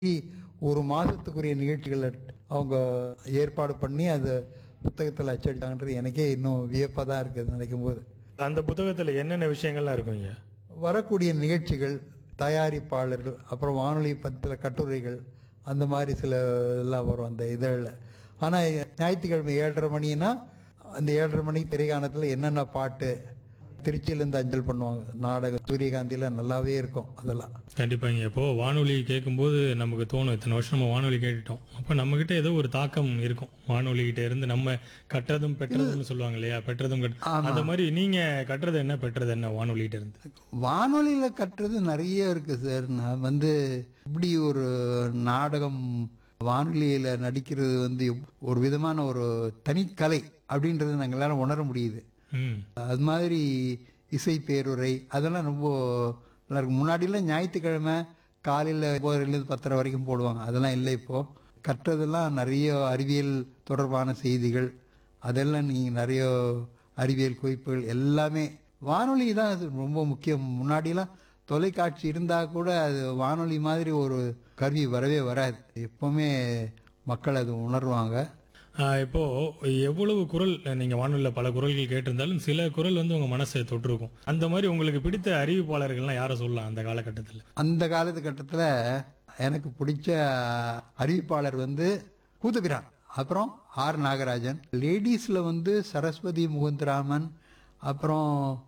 ஒரு மாதத்துக்குரிய நிகழ்ச்சிகளை அவங்க ஏற்பாடு பண்ணி அதை புத்தகத்தில் அச்சடிச்சாங்கன்றது எனக்கே இன்னும் வியப்பாக தான் இருக்குது நினைக்கும் போது அந்த புத்தகத்துல என்னென்ன விஷயங்கள்லாம் இருக்குங்க வரக்கூடிய நிகழ்ச்சிகள் தயாரிப்பாளர்கள் அப்புறம் வானொலி பத்திர கட்டுரைகள் அந்த மாதிரி சில எல்லாம் வரும் அந்த இதழில் ஆனால் ஞாயிற்றுக்கிழமை ஏழரை மணினா அந்த ஏழரை மணி திரைகாணத்தில் என்னென்ன பாட்டு திருச்சியிலேருந்து அஞ்சல் பண்ணுவாங்க நாடகம் சூரியகாந்தியில் நல்லாவே இருக்கும் அதெல்லாம் கண்டிப்பாங்க இப்போ வானொலி கேட்கும்போது நமக்கு தோணும் இத்தனை வருஷம் நம்ம வானொலி கேட்டுட்டோம் அப்போ நம்ம கிட்ட ஏதோ ஒரு தாக்கம் இருக்கும் வானொலி கிட்ட இருந்து நம்ம கற்றதும் பெற்றதும்னு சொல்லுவாங்க இல்லையா பெற்றதும் கட்- அந்த மாதிரி நீங்க கட்டுறது என்ன பெற்றது என்ன வானொலி கிட்ட இருந்து வானொலியில் கட்டுறது நிறைய இருக்கு சார் நான் வந்து இப்படி ஒரு நாடகம் வானொலியில் நடிக்கிறது வந்து ஒரு விதமான ஒரு தனிக்கலை அப்படின்றது நாங்கள் எல்லாரும் உணர முடியுது ம் அது மாதிரி இசை பேருரை அதெல்லாம் ரொம்ப நல்லா இருக்கும் முன்னாடிலாம் ஞாயிற்றுக்கிழமை காலையில் ஒன்பதுலேருந்து பத்தரை வரைக்கும் போடுவாங்க அதெல்லாம் இல்லை இப்போ கற்றதெல்லாம் நிறைய அறிவியல் தொடர்பான செய்திகள் அதெல்லாம் நீங்கள் நிறைய அறிவியல் குறிப்புகள் எல்லாமே வானொலி தான் அது ரொம்ப முக்கியம் முன்னாடிலாம் தொலைக்காட்சி இருந்தால் கூட அது வானொலி மாதிரி ஒரு கருவி வரவே வராது எப்பவுமே மக்கள் அது உணர்வாங்க ஆஹ் இப்போ எவ்வளவு குரல் நீங்க வானொலியில பல குரல்கள் கேட்டிருந்தாலும் சில குரல் வந்து உங்க மனசை தொட்டிருக்கும் அந்த மாதிரி உங்களுக்கு பிடித்த அறிவிப்பாளர்கள்லாம் யாரை சொல்லலாம் அந்த காலகட்டத்தில் அந்த காலத்துக்கட்டத்தில் எனக்கு பிடிச்ச அறிவிப்பாளர் வந்து கூத்துபிரான் அப்புறம் ஆர் நாகராஜன் லேடிஸில் வந்து சரஸ்வதி முகுந்தராமன் அப்புறம்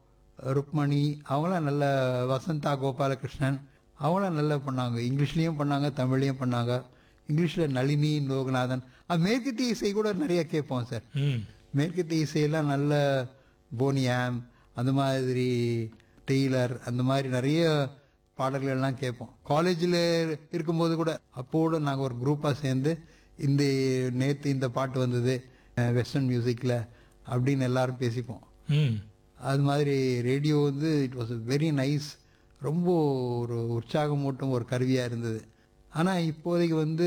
ருக்மணி அவங்களாம் நல்ல வசந்தா கோபாலகிருஷ்ணன் அவங்களாம் நல்லா பண்ணாங்க இங்கிலீஷ்லேயும் பண்ணாங்க தமிழ்லையும் பண்ணாங்க இங்கிலீஷில் நளினி லோகநாதன் அது மேற்கத்திய இசை கூட நிறைய கேட்போம் சார் ம் மேற்கத்திய இசையெல்லாம் நல்ல போனியாம் அந்த மாதிரி டெய்லர் அந்த மாதிரி நிறைய பாடல்கள் எல்லாம் கேட்போம் காலேஜில் இருக்கும்போது கூட அப்போ கூட நாங்கள் ஒரு குரூப்பாக சேர்ந்து இந்த நேற்று இந்த பாட்டு வந்தது வெஸ்டர்ன் மியூசிக்கில் அப்படின்னு எல்லாரும் பேசிப்போம் ம் அது மாதிரி ரேடியோ வந்து இட் வாஸ் வெரி நைஸ் ரொம்ப ஒரு உற்சாகமூட்டும் ஒரு கருவியாக இருந்தது ஆனால் இப்போதைக்கு வந்து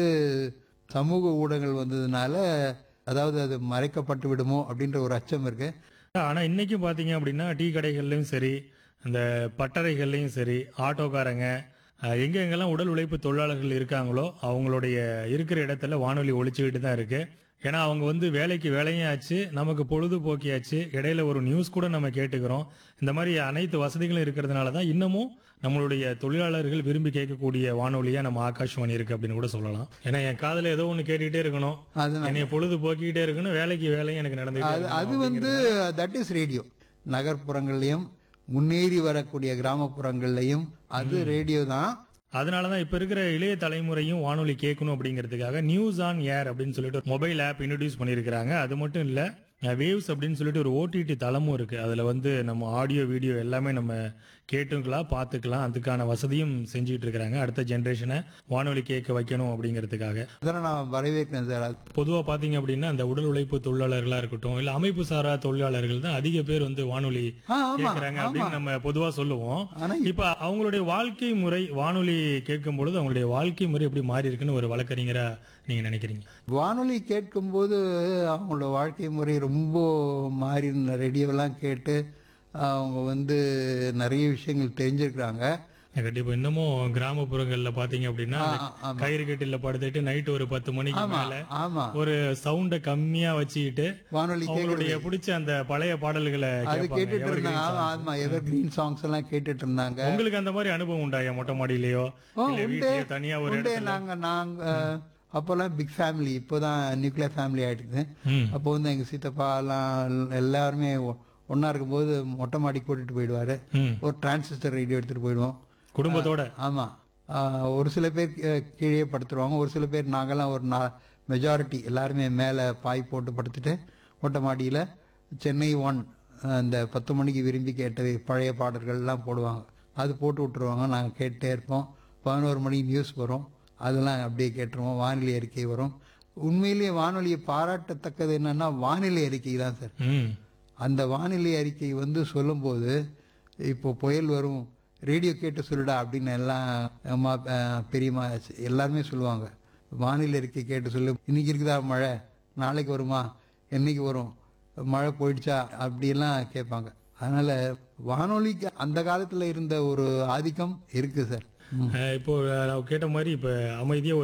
சமூக ஊடகங்கள் வந்ததுனால அதாவது அது மறைக்கப்பட்டு விடுமோ அப்படின்ற ஒரு அச்சம் இருக்கு ஆனா இன்னைக்கு பாத்தீங்க அப்படின்னா டீ கடைகள்லயும் சரி அந்த பட்டறைகள்லயும் சரி ஆட்டோக்காரங்க அஹ், எங்க எங்கெல்லாம் உடல் உழைப்பு தொழிலாளர்கள் இருக்காங்களோ அவங்களுடைய இருக்கிற இடத்துல வானொலி ஒழிச்சுக்கிட்டு தான் இருக்கு ஏன்னா அவங்க வந்து வேலைக்கு வேலையும் ஆச்சு நமக்கு பொழுதுபோக்கியாச்சு இடையில ஒரு நியூஸ் கூட நம்ம கேட்டுக்கிறோம் இந்த மாதிரி அனைத்து வசதிகளும் இருக்கிறதுனால தான் இன்னமும் நம்மளுடைய தொழிலாளர்கள் விரும்பி கேட்கக்கூடிய வானொலியா நம்ம ஆகாஷ்வாணி இருக்கு அப்படின்னு கூட சொல்லலாம் ஏன்னா என் காதுல ஏதோ ஒண்ணு கேட்டுக்கிட்டே இருக்கணும் அது என்னைய பொழுது போக்கிக்கிட்டே இருக்கணும் வேலைக்கு வேலையும் எனக்கு நடந்துகிட்டே அது இருக்கணும் அது வந்து தட் இஸ் ரேடியோ நகர்ப்புறங்கள்லையும் முன்னேறி வரக்கூடிய கிராமப்புறங்கள்லையும் அது ரேடியோ தான் அதனாலதான் இப்ப இருக்கிற இளைய தலைமுறையும் வானொலி கேட்கணும் அப்படிங்கிறதுக்காக நியூஸ் ஆன் ஏர் அப்படின்னு சொல்லிட்டு ஒரு மொபைல் ஆப் இன்ட்ரடியூஸ் பண்ணியிருக்கிறாங்க அது மட்டும் இல்ல வேவ்ஸ் அப்படின்னு சொல்லிட்டு ஒரு ஓடிடி தளமும் இருக்கு அதுல வந்து நம்ம ஆடியோ வீடியோ எல்லாமே நம்ம கேட்டுக்கலாம் பார்த்துக்கலாம் அதுக்கான வசதியும் செஞ்சுட்டு இருக்கிறாங்க அடுத்த ஜென்ரேஷனை வானொலி கேட்க வைக்கணும் அப்படிங்கிறதுக்காக அதெல்லாம் நான் வரவேற்கிறேன் சார் அது பொதுவா பாத்தீங்க அப்படின்னா அந்த உடல் உழைப்பு தொழிலாளர்களா இருக்கட்டும் இல்ல அமைப்பு சாரா தொழிலாளர்கள் தான் அதிக பேர் வந்து வானொலி ஆ, ஆமா கேட்கறாங்க அப்படின்னு நம்ம பொதுவா சொல்லுவோம் ஆனா இப்ப அவங்களுடைய வாழ்க்கை முறை வானொலி கேட்கும் பொழுது அவங்களுடைய வாழ்க்கை முறை எப்படி மாறி இருக்குன்னு ஒரு வழக்கறிஞரா நீங்க நினைக்கிறீங்க வானொலி கேட்கும்போது அவங்களோட வாழ்க்கை முறை ரொம்ப மாறி ரேடியோலாம் கேட்டு அவங்க வந்து நிறைய விஷயங்கள் தெரிஞ்சிருக்கிறாங்க கண்டிப்பா இன்னமும் கிராமப்புறங்கள்ல பாத்தீங்க அப்படின்னா ஆ, அந்த ஆமா. கயிறு கட்டில படுத்துட்டு நைட் ஒரு பத்து மணிக்கு ஆமா மேல ஆமா ஒரு சவுண்ட கம்மியா வச்சுக்கிட்டு வானொலி அவங்களுடைய பிடிச்ச அந்த பழைய பாடல்களை அது கேட்பாங்க. கேட்டுட்டு evergreen இருந்தாங்க ஆமா, songs. ஆமா எவர் கிரீன் சாங்ஸ் எல்லாம் கேட்டுட்டு இருந்தாங்க உங்களுக்கு அந்த மாதிரி அனுபவம் உண்டாயா மொட்டை மாடியிலயோ ஓ, இல்ல உண்டு. வீட்லயோ தனியா ஒரு உண்டு இடத்துல நாங்க நாங்க அப்போல்லாம் பிக் ஃபேமிலி இப்போதான் நியூக்ளியர் ஃபேமிலி ஆயிடுது ம். அப்போ வந்து எங்க சித்தப்பா எல்லாம் எல்லாருமே ஒ- ஒண்ணா இருக்கும்போது மொட்டை மாடி கூட்டிட்டு போயிடுவாரு ம். ஒரு டிரான்சிஸ்டர் ரேடியோ எடுத்துட்டு போயிடுவோம் குடும்பத்தோட ஆமா ஆஹ் ஒரு சில பேர் கீ- கீழே படுத்துருவாங்க ஒரு சில பேர் நாங்கெல்லாம் ஒரு மெஜாரிட்டி எல்லாருமே மேலே பாய் போட்டு படுத்துட்டு மொட்டை மாடியில் சென்னை ஒன் அந்த பத்து மணிக்கு விரும்பி கேட்ட பழைய பாடல்கள்லாம் போடுவாங்க அது போட்டு விட்டுருவாங்க நாங்கள் கேட்டே இருப்போம் பதினோரு மணி நியூஸ் வரும் அதெல்லாம் அப்படியே கேட்டுருவோம் வானிலை அறிக்கை வரும் உண்மையிலேயே வானொலியை பாராட்டத்தக்கது என்னன்னா வானிலை அறிக்கை தான் சார் ம் அந்த வானிலை அறிக்கை வந்து சொல்லும்போது இப்போ புயல் வரும் ரேடியோ கேட்டு சொல்லுடா அப்படின்னு எல்லாம் அம்மா அஹ், பெரியம்மா எல்லாருமே சொல்லுவாங்க வானிலை அறிக்கை கேட்டு சொல்லு இன்னைக்கு இருக்குதா மழை நாளைக்கு வருமா என்னைக்கு வரும் மழை போயிடுச்சா அப்படியெல்லாம் கேட்பாங்க அதனால வானொலிக்கு அந்த காலத்துல இருந்த ஒரு ஆதிக்கம் இருக்கு சார் அஹ் இப்போ நான் கேட்ட மாதிரி இப்ப அமைதியா